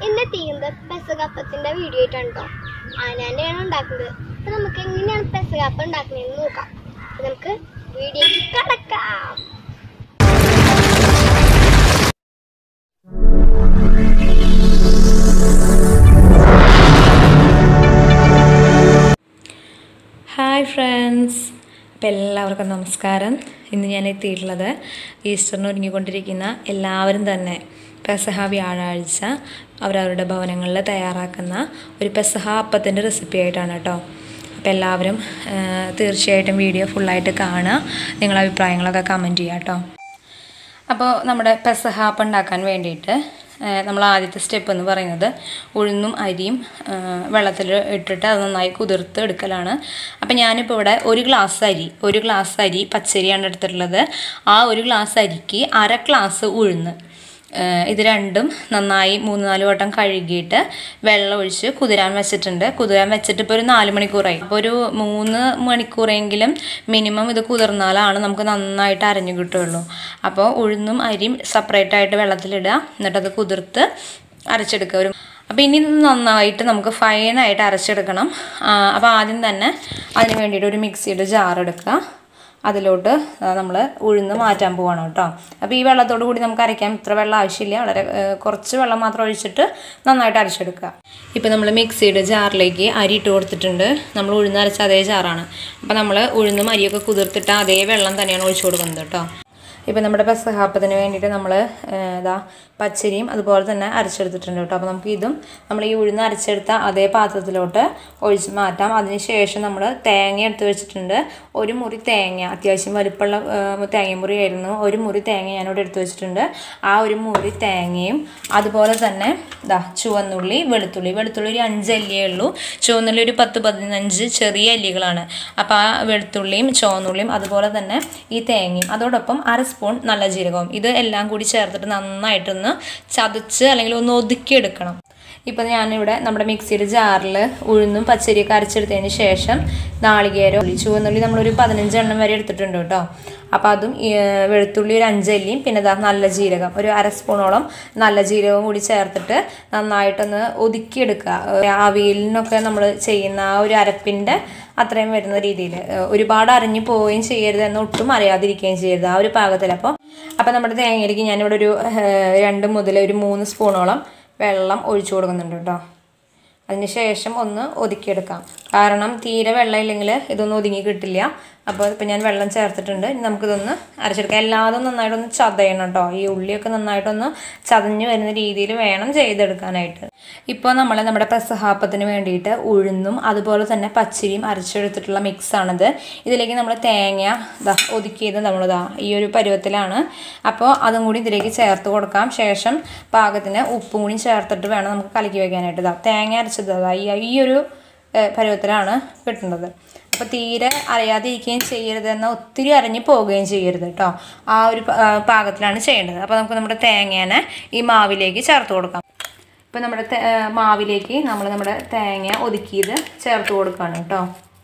ഇന്ന് തീരുന്നത് പെസകപ്പത്തിന്റെ വീഡിയോ ആയിട്ടാണ് കേട്ടോ ആനാന്റെയാണ് ഉണ്ടാക്കുന്നത് അപ്പൊ നമുക്ക് എങ്ങനെയാണ് പെസകപ്പം ഉണ്ടാക്കുന്നതെന്ന് നോക്കാം അപ്പൊ നമുക്ക് വീഡിയോക്ക് കടക്കാം ഹായ് ഫ്രണ്ട്സ് അപ്പോൾ എല്ലാവർക്കും നമസ്കാരം ഇന്ന് ഞാൻ എത്തിയിട്ടുള്ളത് ഈസ്റ്ററിന് ഒരുങ്ങിക്കൊണ്ടിരിക്കുന്ന എല്ലാവരും തന്നെ പെസഹ വ്യാഴാഴ്ച അവരവരുടെ ഭവനങ്ങളിൽ തയ്യാറാക്കുന്ന ഒരു പെസഹ അപ്പത്തിൻ്റെ റെസിപ്പി ആയിട്ടാണ് കേട്ടോ അപ്പോൾ എല്ലാവരും ആ, തീർച്ചയായിട്ടും വീഡിയോ ഫുള്ളായിട്ട് കാണുക നിങ്ങളുടെ അഭിപ്രായങ്ങളൊക്കെ കമൻറ്റ് ചെയ്യുക കേട്ടോ അപ്പോൾ നമ്മുടെ പെസഹ അപ്പം ഉണ്ടാക്കാൻ വേണ്ടിയിട്ട് ഏഹ്, നമ്മൾ ആദ്യത്തെ സ്റ്റെപ്പ് എന്ന് പറയുന്നത് ഉഴുന്നും അരിയും വെള്ളത്തിൽ ഇട്ടിട്ട് അത് നന്നായി കുതിർത്ത് എടുക്കലാണ് അപ്പോൾ ഞാനിപ്പോൾ ഇവിടെ ഒരു ഗ്ലാസ് അരി ഒരു ഗ്ലാസ് അരി പച്ചരിയാണ് എടുത്തിട്ടുള്ളത് ആ ഒരു ഗ്ലാസ് അരിക്ക് അര ഗ്ലാസ് ഉഴുന്ന് ഏഹ്, ഇത് രണ്ടും നന്നായി മൂന്ന് നാല് വട്ടം കഴുകിയിട്ട് വെള്ളം ഒഴിച്ച് കുതിരാൻ വെച്ചിട്ടുണ്ട് കുതിരാൻ വെച്ചിട്ട് ഇപ്പോൾ ഒരു നാല് മണിക്കൂറായി അപ്പോൾ ഒരു മൂന്ന് മണിക്കൂറെങ്കിലും മിനിമം ഇത് കുതിർന്നാലാണ് നമുക്ക് നന്നായിട്ട് അരഞ്ഞു കിട്ടുള്ളൂ അപ്പോൾ ഉഴുന്നും അരിയും സെപ്പറേറ്റ് ആയിട്ട് വെള്ളത്തിലിടുക എന്നിട്ട് അത് കുതിർത്ത് അരച്ചെടുക്കുക ഒരു അപ്പോൾ ഇനി ഇത് നന്നായിട്ട് നമുക്ക് ഫൈനായിട്ട് അരച്ചെടുക്കണം അപ്പോൾ ആദ്യം തന്നെ അതിന് വേണ്ടിയിട്ട് ഒരു മിക്സിയുടെ ജാർ എടുക്കുക അതിലോട്ട് നമ്മൾ ഉഴുന്ന് മാറ്റാൻ പോവാണ് കേട്ടോ അപ്പോൾ ഈ വെള്ളത്തോട് കൂടി നമുക്ക് അരയ്ക്കാൻ ഇത്ര വെള്ളം ആവശ്യമില്ല വളരെ ആ, കുറച്ച് വെള്ളം മാത്രം ഒഴിച്ചിട്ട് നന്നായിട്ട് അരച്ചെടുക്കുക ഇപ്പോൾ നമ്മൾ മിക്സിയുടെ ജാറിലേക്ക് അരി ഇട്ട് കൊടുത്തിട്ടുണ്ട് നമ്മൾ ഉഴുന്ന് അരച്ച അതേ ജാറാണ് അപ്പോൾ നമ്മൾ ഉഴുന്നും അരിയൊക്കെ കുതിർത്തിട്ട് അതേ വെള്ളം തന്നെയാണ് ഒഴിച്ചു കൊടുക്കുന്നത് കേട്ടോ ഇപ്പം നമ്മുടെ പെസഹാപ്പത്തിന് വേണ്ടിയിട്ട് നമ്മൾ ഇതാ പച്ചരിയും അതുപോലെ തന്നെ അരച്ചെടുത്തിട്ടുണ്ട് കേട്ടോ അപ്പോൾ നമുക്ക് ഇതും നമ്മൾ ഈ ഉഴുന്ന് അരച്ചെടുത്ത അതേ പാത്രത്തിലോട്ട് ഒഴിച്ച് മാറ്റാം അതിന് ശേഷം നമ്മൾ തേങ്ങ എടുത്ത് വെച്ചിട്ടുണ്ട് ഒരു മുറി തേങ്ങ അത്യാവശ്യം വലിപ്പമുള്ള തേങ്ങമുറി ആയിരുന്നു ഒരു മുറി തേങ്ങ ഞാനിവിടെ എടുത്ത് വെച്ചിട്ടുണ്ട് ആ ഒരു മുറി തേങ്ങയും അതുപോലെ തന്നെ ഇതാ ചുവന്നുള്ളി വെളുത്തുള്ളി വെളുത്തുള്ളി ഒരു അഞ്ച് അല്ലിയേ ഉള്ളൂ ചുവന്നുള്ളി ഒരു പത്ത് പതിനഞ്ച് ചെറിയ അല്ലികളാണ് അപ്പോൾ ആ വെളുത്തുള്ളിയും ചുവന്നുള്ളിയും അതുപോലെ തന്നെ ഈ തേങ്ങയും അതോടൊപ്പം അര സ്പൂൺ നല്ല ജീരകവും ഇത് എല്ലാം കൂടി ചേർത്തിട്ട് നന്നായിട്ടൊന്ന് ചതച്ച് അല്ലെങ്കിൽ ഒന്ന് ഒതുക്കിയെടുക്കണം ഇപ്പം ഞാനിവിടെ നമ്മുടെ മിക്സിയുടെ ജാറിൽ ഉഴുന്നും പച്ചരിയൊക്കെ അരച്ചെടുത്തതിന് ശേഷം നാളികേരം ഉള്ളി ചുവന്നുള്ളി നമ്മളൊരു പതിനഞ്ചെണ്ണം വരെ എടുത്തിട്ടുണ്ട് കേട്ടോ അപ്പോൾ അതും ഈ, വെളുത്തുള്ളി ഒരു അഞ്ചല്ലിയും പിന്നെ ഇതാ നല്ല ജീരകം ഒരു അര സ്പൂണോളം നല്ല ജീരകവും കൂടി ചേർത്തിട്ട് നന്നായിട്ടൊന്ന് ഒതുക്കിയെടുക്കുക അവിയലിനൊക്കെ നമ്മൾ ചെയ്യുന്ന ആ ഒരു അരപ്പിൻ്റെ അത്രയും വരുന്ന രീതിയിൽ ഒരുപാട് അരഞ്ഞു പോവുകയും ചെയ്യരുത് എന്ന് ഒട്ടും അറിയാതിരിക്കുകയും ചെയ്യരുത് ആ ഒരു പാകത്തിൽ അപ്പോൾ അപ്പോൾ നമ്മുടെ തേങ്ങയിലേക്ക് ഞാനിവിടെ ഒരു ഏഹ്, രണ്ട് മുതൽ ഒരു മൂന്ന് സ്പൂണോളം വെള്ളം ഒഴിച്ചു കൊടുക്കുന്നുണ്ട് കേട്ടോ അതിന് ശേഷം ഒന്ന് ഒതുക്കിയെടുക്കാം കാരണം തീരെ വെള്ളം ഇല്ലെങ്കിൽ ഇതൊന്നും ഒതുങ്ങി കിട്ടില്ല അപ്പോൾ ഇപ്പം ഞാൻ വെള്ളം ചേർത്തിട്ടുണ്ട് ഇനി നമുക്കിതൊന്ന് അരച്ചെടുക്കാം എല്ലാതും നന്നായിട്ടൊന്ന് ചതയണം കേട്ടോ ഈ ഉള്ളിയൊക്കെ നന്നായിട്ടൊന്ന് ചതഞ്ഞ് വരുന്ന രീതിയിൽ വേണം ചെയ്തെടുക്കാനായിട്ട് ഇപ്പോൾ നമ്മൾ നമ്മുടെ പ്രസഹാപ്പത്തിന് വേണ്ടിയിട്ട് ഉഴുന്നും അതുപോലെ തന്നെ പച്ചരിയും അരച്ചെടുത്തിട്ടുള്ള മിക്സാണിത് ഇതിലേക്ക് നമ്മൾ തേങ്ങ ദാ ഒതുക്കിയത് നമ്മളിതാ ഈ ഒരു പരുവത്തിലാണ് അപ്പോൾ അതും കൂടി ഇതിലേക്ക് ചേർത്ത് കൊടുക്കാം ശേഷം പാകത്തിന് ഉപ്പും കൂടി ചേർത്തിട്ട് വേണം നമുക്ക് കലക്കി വെക്കാനായിട്ട് ഇതാ തേങ്ങ അരച്ചത് അതാ ഈ ഈ ഒരു ഏഹ്, പരുവത്തിലാണ് കിട്ടുന്നത് അപ്പോൾ തീരെ അറിയാതിരിക്കുകയും ചെയ്യരുത് എന്നാൽ ഒത്തിരി അരഞ്ഞു പോവുകയും ചെയ്യരുത് കേട്ടോ ആ ഒരു പ- ആ, പാകത്തിലാണ് ചെയ്യേണ്ടത് അപ്പോൾ നമുക്ക് നമ്മുടെ തേങ്ങേനെ ഈ മാവിലേക്ക് ചേർത്ത് കൊടുക്കാം ഇപ്പോൾ നമ്മുടെ തേ- ആ, മാവിലേക്ക് നമ്മൾ നമ്മുടെ തേങ്ങ ഒതുക്കിയത് ചേർത്ത് കൊടുക്കുകയാണ് കേട്ടോ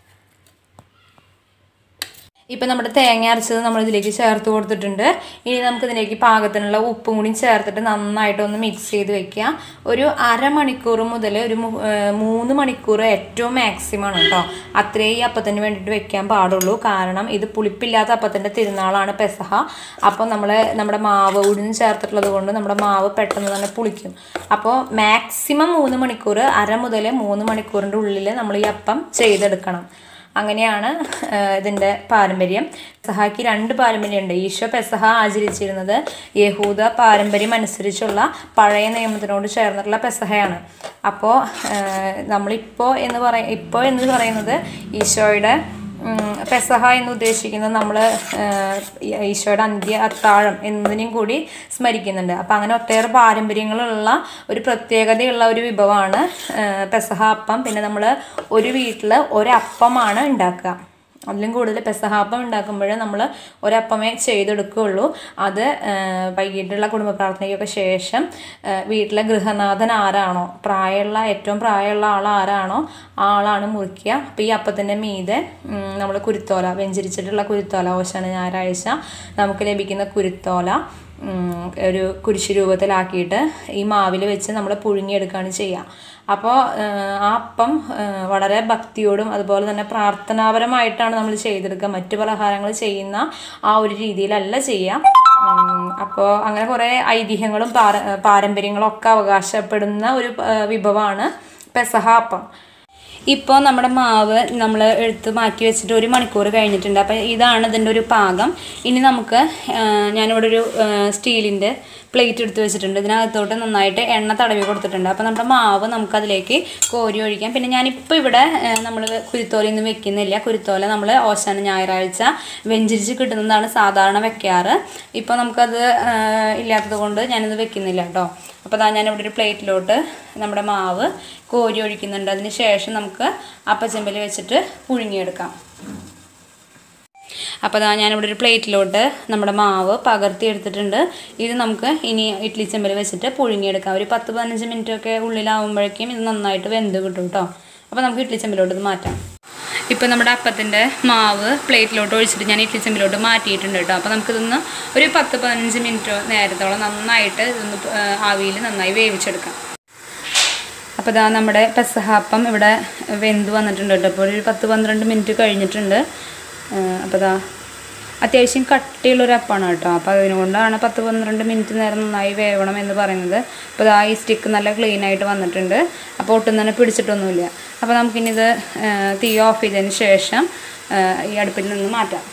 ഇപ്പം നമ്മുടെ തേങ്ങ അരച്ചത് നമ്മൾ ഇതിലേക്ക് ചേർത്ത് കൊടുത്തിട്ടുണ്ട് ഇനി നമുക്ക് ഇതിലേക്ക് പാകത്തിനുള്ള ഉപ്പും കൂടി ചേർത്തിട്ട് നന്നായിട്ടൊന്ന് മിക്സ് ചെയ്ത് വെക്കുക ഒരു അരമണിക്കൂർ മുതൽ ഒരു മു- ഏർ മൂന്ന് മണിക്കൂർ ഏറ്റവും മാക്സിമം ആണ് കേട്ടോ അത്രേ ഈ അപ്പത്തിന് വേണ്ടിയിട്ട് വെക്കാൻ പാടുള്ളൂ കാരണം ഇത് പുളിപ്പില്ലാത്ത അപ്പത്തിൻ്റെ തിരുനാളാണ് പെസഹ അപ്പോൾ നമ്മൾ നമ്മുടെ മാവ് ഉഴുന്ന് ചേർത്തിട്ടുള്ളത് കൊണ്ട് നമ്മുടെ മാവ് പെട്ടെന്ന് തന്നെ പുളിക്കും അപ്പോൾ മാക്സിമം മൂന്ന് മണിക്കൂർ അര മുതൽ മൂന്ന് മണിക്കൂറിൻ്റെ ഉള്ളിൽ നമ്മൾ ഈ അപ്പം ചെയ്തെടുക്കണം അങ്ങനെയാണ് ഏഹ്, ഇതിൻ്റെ പാരമ്പര്യം പെസഹാക്ക് രണ്ട് പാരമ്പര്യമുണ്ട് ഈശോ പെസഹ ആചരിച്ചിരുന്നത് യഹൂദ പാരമ്പര്യം അനുസരിച്ചുള്ള പഴയ നിയമത്തിനോട് ചേർന്നിട്ടുള്ള പെസഹയാണ് അപ്പോൾ ഏഹ്, നമ്മളിപ്പോൾ എന്ന് പറയ ഇപ്പോൾ എന്ന് പറയുന്നത് ഈശോയുടെ ഉം, പെസഹ എന്ന് ഉദ്ദേശിക്കുന്നത് നമ്മൾ ഈശോയുടെ അന്ത്യ അത്താഴം എന്നതിനെയും കൂടി സ്മരിക്കുന്നുണ്ട് അപ്പം അങ്ങനെ ഒട്ടേറെ പാരമ്പര്യങ്ങളുള്ള ഒരു പ്രത്യേകതയുള്ള ഒരു വിഭവമാണ് ഏഹ്, പെസഹ അപ്പം പിന്നെ നമ്മൾ ഒരു വീട്ടിൽ ഒരപ്പമാണ് ഉണ്ടാക്കുക അതിലും കൂടുതൽ പെസഹാപ്പം ഉണ്ടാക്കുമ്പോൾ നമ്മൾ ഒരപ്പമേ ചെയ്തെടുക്കുകയുള്ളൂ അത് ആ, വൈകിട്ടുള്ള കുടുംബ പ്രാർത്ഥനയ്ക്കൊക്കെ ശേഷം ആ, വീട്ടിലെ ഗൃഹനാഥൻ ആരാണോ പ്രായമുള്ള ഏറ്റവും പ്രായമുള്ള ആൾ ആരാണോ ആ ആളാണ് മുറിക്കുക അപ്പോൾ ഈ അപ്പത്തിൻ്റെ മീതെ നമ്മൾ കുരുത്തോല വെഞ്ചരിച്ചിട്ടുള്ള കുരുത്തോല ഓശാന ഞായറാഴ്ച നമുക്ക് ലഭിക്കുന്ന കുരുത്തോല ഉം, ഒരു കുരിശ് രൂപത്തിലാക്കിയിട്ട് ഈ മാവിൽ വെച്ച് നമ്മൾ പുഴുങ്ങിയെടുക്കുകയാണ് ചെയ്യുക അപ്പോൾ ആ അപ്പം ആ, വളരെ ഭക്തിയോടും അതുപോലെ തന്നെ പ്രാർത്ഥനാപരമായിട്ടാണ് നമ്മൾ ചെയ്തെടുക്കുക മറ്റു പലഹാരങ്ങൾ ചെയ്യുന്ന ആ ഒരു രീതിയിലല്ല ചെയ്യുക അപ്പോൾ അങ്ങനെ കുറേ ഐതിഹ്യങ്ങളും പാര പാരമ്പര്യങ്ങളും ഒക്കെ അവകാശപ്പെടുന്ന ഒരു ആ, വിഭവമാണ് പെസഹ അപ്പം ഇപ്പോൾ നമ്മുടെ മാവ് നമ്മൾ എടുത്ത് മാറ്റി വെച്ചിട്ട് ഒരു മണിക്കൂർ കഴിഞ്ഞിട്ടുണ്ട് അപ്പോൾ ഇതാണ് ഇതിൻ്റെ ഒരു പാകം ഇനി നമുക്ക് ആ, ഞാനിവിടെ ഒരു സ്റ്റീലിൻ്റെ പ്ലേറ്റ് എടുത്ത് വെച്ചിട്ടുണ്ട് ഇതിനകത്തോട്ട് നന്നായിട്ട് എണ്ണ തടവി കൊടുത്തിട്ടുണ്ട് അപ്പോൾ നമ്മുടെ മാവ് നമുക്കതിലേക്ക് കോരി ഒഴിക്കാം പിന്നെ ഞാനിപ്പോൾ ഇവിടെ നമ്മൾ കുരുത്തോലയൊന്നും വെക്കുന്നില്ല കുരുത്തോല നമ്മൾ ഓശാന ഞായറാഴ്ച വെഞ്ചരിച്ച് കിട്ടുന്നതാണ് സാധാരണ വെക്കാറ് ഇപ്പോൾ നമുക്കത് ആ, ഇല്ലാത്തത് കൊണ്ട് ഞാനിത് വെക്കുന്നില്ല കേട്ടോ അപ്പോൾ അതാ ഞാനിവിടെ ഒരു പ്ലേറ്റിലോട്ട് നമ്മുടെ മാവ് കോരി ഒഴിക്കുന്നുണ്ട് അതിന് ശേഷം നമുക്ക് അപ്പച്ചെമ്പിൽ വെച്ചിട്ട് പുഴുങ്ങിയെടുക്കാം അപ്പോൾ അതാ ഞാനിവിടെ ഒരു പ്ലേറ്റിലോട്ട് നമ്മുടെ മാവ് പകർത്തി എടുത്തിട്ടുണ്ട് ഇത് നമുക്ക് ഇനി ഇഡ്ഡലി ചെമ്പിൽ വെച്ചിട്ട് പുഴുങ്ങിയെടുക്കാം ഒരു പത്ത് പതിനഞ്ച് മിനിറ്റ് ഒക്കെ ഉള്ളിലാവുമ്പോഴേക്കും ഇത് നന്നായിട്ട് വെന്ത് കിട്ടും കേട്ടോ അപ്പോൾ നമുക്ക് ഇഡ്ഡലി ചെമ്പിലോട്ട് ഇത് മാറ്റാം ഇപ്പോൾ നമ്മുടെ അപ്പത്തിൻ്റെ മാവ് പ്ലേറ്റിലോട്ട് ഒഴിച്ചിട്ട് ഞാൻ ഇഡ്ഡലി ചെമ്പിലോട്ട് മാറ്റിയിട്ടുണ്ട് കേട്ടോ അപ്പോൾ നമുക്കിതൊന്ന് ഒരു പത്ത് പതിനഞ്ച് മിനിറ്റ് നേരത്തോളം നന്നായിട്ട് ഇതൊന്ന് ആവിയിൽ നന്നായി വേവിച്ചെടുക്കാം അപ്പോൾ ഇതാ നമ്മുടെ പെസഹാപ്പം ഇവിടെ വെന്ത് വന്നിട്ടുണ്ട് കേട്ടോ അപ്പോൾ ഒരു പത്ത് പന്ത്രണ്ട് മിനിറ്റ് കഴിഞ്ഞിട്ടുണ്ട് അപ്പോൾ ഇതാ അത്യാവശ്യം കട്ടിയുള്ളൊരു അപ്പമാണ് കേട്ടോ അപ്പോൾ അതിനുകൊണ്ടാണ് പത്ത് പന്ത്രണ്ട് മിനിറ്റ് നേരം നന്നായി വേവണം എന്ന് പറയുന്നത് അപ്പോൾ ഇതാ ഈ സ്റ്റിക്ക് നല്ല ക്ലീൻ ആയിട്ട് വന്നിട്ടുണ്ട് അപ്പോൾ ഒട്ടും തന്നെ പിടിച്ചിട്ടൊന്നുമില്ല അപ്പോൾ നമുക്കിനി ഇത് ആ, തീ ഓഫ് ചെയ്തതിന് ശേഷം ആ, ഈ അടുപ്പിൽ നിന്ന് മാറ്റാം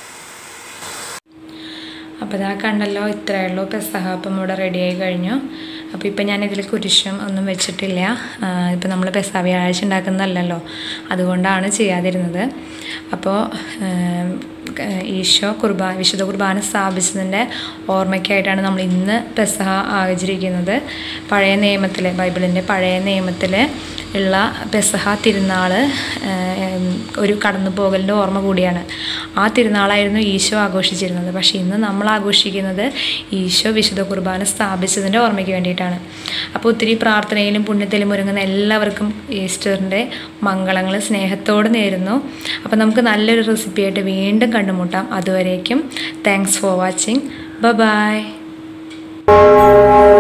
അപ്പോൾ ഇതാ കണ്ടല്ലോ ഇത്രയേ ഉള്ളൂ പെസഹാപ്പം ഇവിടെ റെഡിയായി കഴിഞ്ഞു അപ്പോൾ ഇപ്പം ഞാനിതിൽ കുരിശും ഒന്നും വെച്ചിട്ടില്ല ഇപ്പം നമ്മൾ പെസ വ്യാഴാഴ്ച ഉണ്ടാക്കുന്നതല്ലല്ലോ അതുകൊണ്ടാണ് ചെയ്യാതിരുന്നത് അപ്പോൾ ഏം, ക- ഈശോ കുർബാന വിശുദ്ധ കുർബാന സ്ഥാപിച്ചതിൻ്റെ ഓർമ്മയ്ക്കായിട്ടാണ് നമ്മൾ ഇന്ന് പെസഹ ആചരിക്കുന്നത് പഴയ നിയമത്തിൽ ബൈബിളിൻ്റെ പഴയ നിയമത്തിൽ ഉള്ള പെസഹ തിരുനാൾ ഒരു കടന്നു പോകലിൻ്റെ ഓർമ്മ കൂടിയാണ് ആ തിരുനാളായിരുന്നു ഈശോ ആഘോഷിച്ചിരുന്നത് പക്ഷേ ഇന്ന് നമ്മൾ ആഘോഷിക്കുന്നത് ഈശോ വിശുദ്ധ കുർബാന സ്ഥാപിച്ചതിൻ്റെ ഓർമ്മയ്ക്ക് വേണ്ടിയിട്ടാണ് അപ്പോൾ ഒത്തിരി പ്രാർത്ഥനയിലും പുണ്യത്തിലും ഒരുങ്ങുന്ന എല്ലാവർക്കും ഈസ്റ്ററിൻ്റെ മംഗളങ്ങൾ സ്നേഹത്തോട് നേരുന്നു അപ്പോൾ നമുക്ക് നല്ലൊരു റെസിപ്പിയായിട്ട് വീണ്ടും കണ്ടുമുട്ടാം അതുവരേക്കും thanks for watching bye by